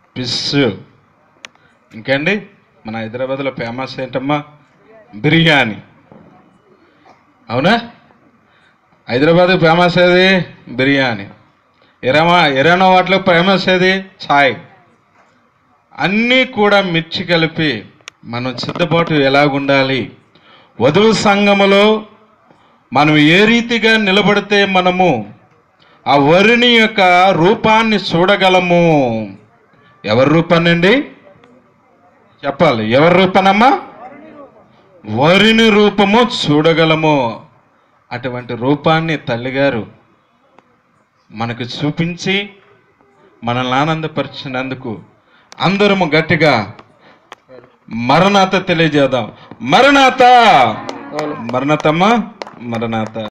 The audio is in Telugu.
ఫిష్ ఇంకండి మన హైదరాబాద్లో ఫేమస్ ఏంటమ్మా బిర్యానీ అవునా హైదరాబాద్ ఫేమస్ ఏది బిర్యానీ ఇరామా ఇరానా వాటిలో ఫేమస్ ఏది ఛాయ్ అన్నీ కూడా మిర్చి కలిపి మనం సిద్ధపాటు ఎలాగుండాలి వధువు సంఘములో మనం ఏ రీతిగా నిలబడితే మనము ఆ వరుని యొక్క రూపాన్ని చూడగలము ఎవరి రూపానండి చెప్పాలి ఎవరి రూపనమ్మా వరుని రూపము చూడగలము అటువంటి రూపాన్ని తల్లిగారు మనకు చూపించి మనల్ని ఆనందపరిచినందుకు అందరము గట్టిగా మరణాత తెలియజేద్దాం మరణాత అవును మరణతమ్మా మరణాత